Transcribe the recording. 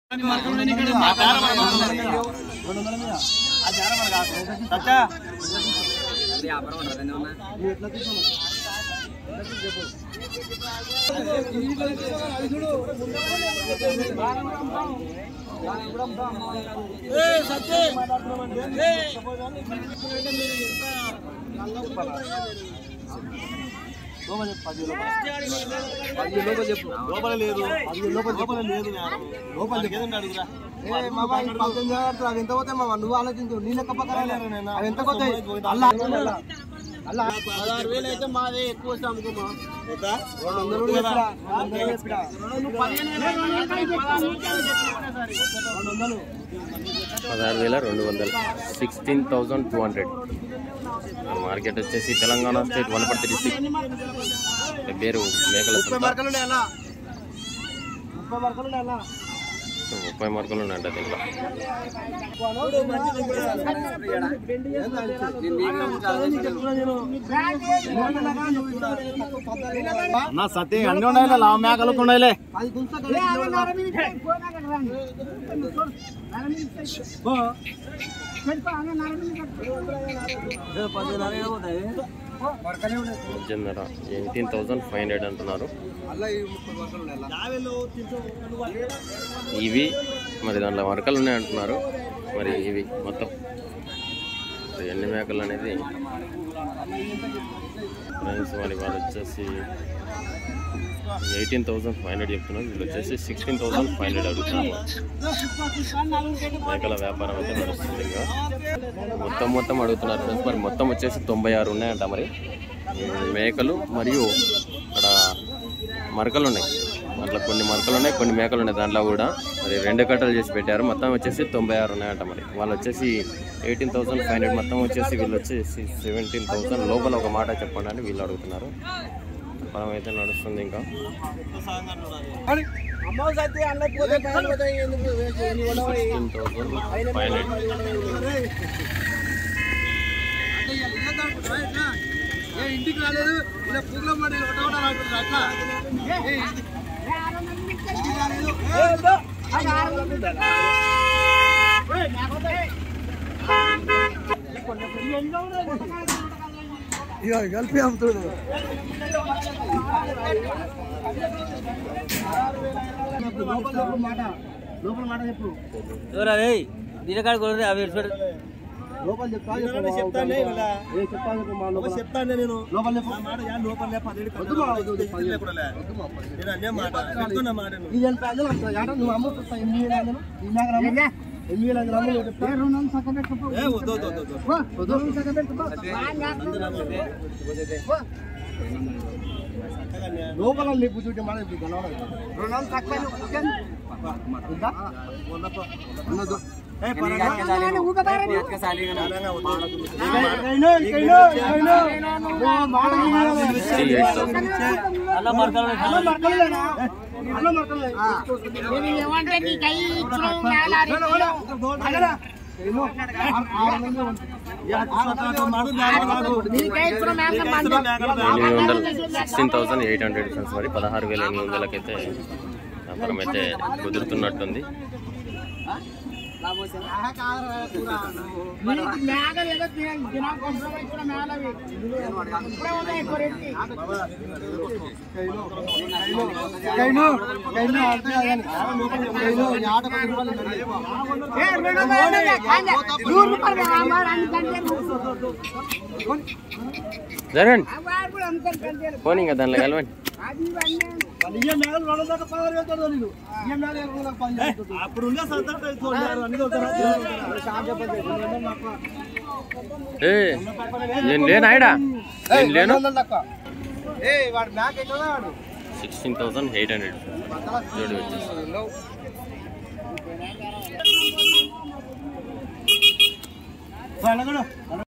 లోపల లేదు లోపల లేదు లోపల అడుగురా అవి ఎంత పోతాయి మామ నువ్వు ఆలోచించు నీ లెక్క ప్రకారం అవి ఎంత పోతాయి అల్లా అల్లా పదహారు వేలు అయితే మాదే ఎక్కువ వస్తాం అనుకోమా వద్దా? రెండు వందలు కూడా చెప్పిరా, రెండు వందలు చెప్పిరా. రెండు వందలు పదహారు వేల రెండు వందలు sixteen thousand two hundred market వచ్చేసి తెలంగాణ స్టేట్ వనపర్తి డిస్టిక్ పేరు మేకల ముప్పై సంత మార్కలు ఉన్నాయి అలా ముప్పై మార్కలు ఉన్నాయి అలా ముప్పై మార్కులు ఉన్నాయంట దీంట్లో అన్న సత్య అన్ని ఉండాలి లావు మేకలకు ఉండాలి అది గుంస కలిసి మధ్యం ధర ఎయిటీన్ థౌజండ్ ఫైవ్ హండ్రెడ్ అంటున్నారు అలా ఈ ముప్పై మార్కలు ఉన్నాయి అలా ఇవి మరి దాంట్లో మరకలు ఉన్నాయి అంటున్నారు మరి ఇవి మొత్తం మరి ఎన్ని మేకలు అనేది ఫ్రెండ్స్ మరి వాళ్ళు వచ్చేసి ఎయిటీన్ థౌసండ్ ఫైవ్ హండ్రెడ్ చెప్తున్నారు వీళ్ళు వచ్చేసి సిక్స్టీన్ థౌసండ్ ఫైవ్ హండ్రెడ్ అడుగుతున్నారు మేకల వ్యాపారం అయితే నడుస్తుంది ఇంకా మొత్తం మొత్తం అడుగుతున్నారు ఫ్రెండ్స్ మరి మొత్తం వచ్చేసి తొంభై ఆరు ఉన్నాయంట మరి ఈ మేకలు మరియు అక్కడ మరకలు ఉన్నాయి అట్లా కొన్ని మరకలు ఉన్నాయి కొన్ని మేకలు ఉన్నాయి దాంట్లో కూడా మరి రెండు కట్టలు చేసి పెట్టారు మొత్తం వచ్చేసి తొంభై ఆరు ఉన్నాయంట మరి వాళ్ళు వచ్చేసి ఎయిటీన్ థౌసండ్ ఫైవ్ హండ్రెడ్ మొత్తం వచ్చేసి వీళ్ళు వచ్చేసి సెవెంటీన్ థౌసండ్ లోపల ఒక మాట చెప్పండి అని వీళ్ళు అడుగుతున్నారు వ్యాపారం అయితే నడుస్తుంది ఇంకా అమ్మ సత్య అన్నకు పోతే పైన పోతాయి ఎందుకు వేస్ట్? ఎన్ని ఉండవు? సిక్స్టీన్ థౌసండ్ ఫైవ్ హండ్రెడ్ ఏ ఇంటికి రాలేదు ఇలా పూల మాట ఒకట ఒకట రాకుండా అట్లా ఏ, ఇంటికి రాలేదు ఏ, వద్దు. ఇక కలిపి అమ్ముతుంది లోపల మాట లోపల మాట చెప్పు ఎవరే దీనికాడ కొడుతుంది అవి విడిచిపెట్టు లోపల చెప్తా నేను చెప్తానే ఇవాళ. ఏ చెప్తాను చెప్పు మా లోపల చెప్తాను నేను లోపల చెప్పు ఆ మాట యా లోపల పదిహేడు వద్దు మా, వద్దు, వద్దు, పది కూడా లే. నేను అన్నే మాట చెప్తున్నా మాట నువ్వు. ఈ ఎంత అంజలు వస్తా ఏట నువ్వు అమ్ముతా ఎనిమిది వేల అంజలు ఈ మేక రమ్ము ఎనిమిది వేల అంజలు అమ్ము నువ్వు చెప్తా ఏ వద్దు వద్దు వద్దు వద్దు లోపల నీకు చూస్తే మాట చెప్పు గెలవడం ఇంకా? ఉన్నదు. ఏ పరంగా ఇకైనా, ఇకైనా, ఇకైనా. ఓ, మాట వినాలి. సిక్స్టీ ఎయిట్ థౌసండ్ అలా మరకలు అన్నం మరకలేనా? అన్నం మరకలే. అగరా. ఏమో, ఆరు- ఆరు మంది ఉంటారు. మాడు మేకలు నాకు. ఎనిమిది వందలు sixteen thousand eight hundred friends మరి పదహారు వేల ఎనిమిది వందలకైతే వ్యాపారం అయితే కుదురుతున్నట్టుంది ఇకైనా, ఇకైనా అంటే అదని. ఇకైనా, ఈ ఆట పది రూపాయలు ఉన్నది. జరగండి పోనీ ఇంకా దాంట్లో కలవండి వాళ్ళు ఇయ్య మేకలు రెండు వందల పదహారు వేలు తోడు నీకు. ఇయ్య మేకలు ఎక్కువ నాకు పని చేస్తుంది. అప్పుడు ఉండే సంతట చూడారు అన్ని చూస్తారా? ఏ నేను లేను ఆయడా నేను లేను రెండు వందలు తక్కువ. ఏయ్, వాడు మేక ఎక్కడ వాడు సిక్స్టీన్ థౌసండ్ ఎయిట్ హండ్రెడ్ జోడి వచ్చేసి వాళ్ళ కూడా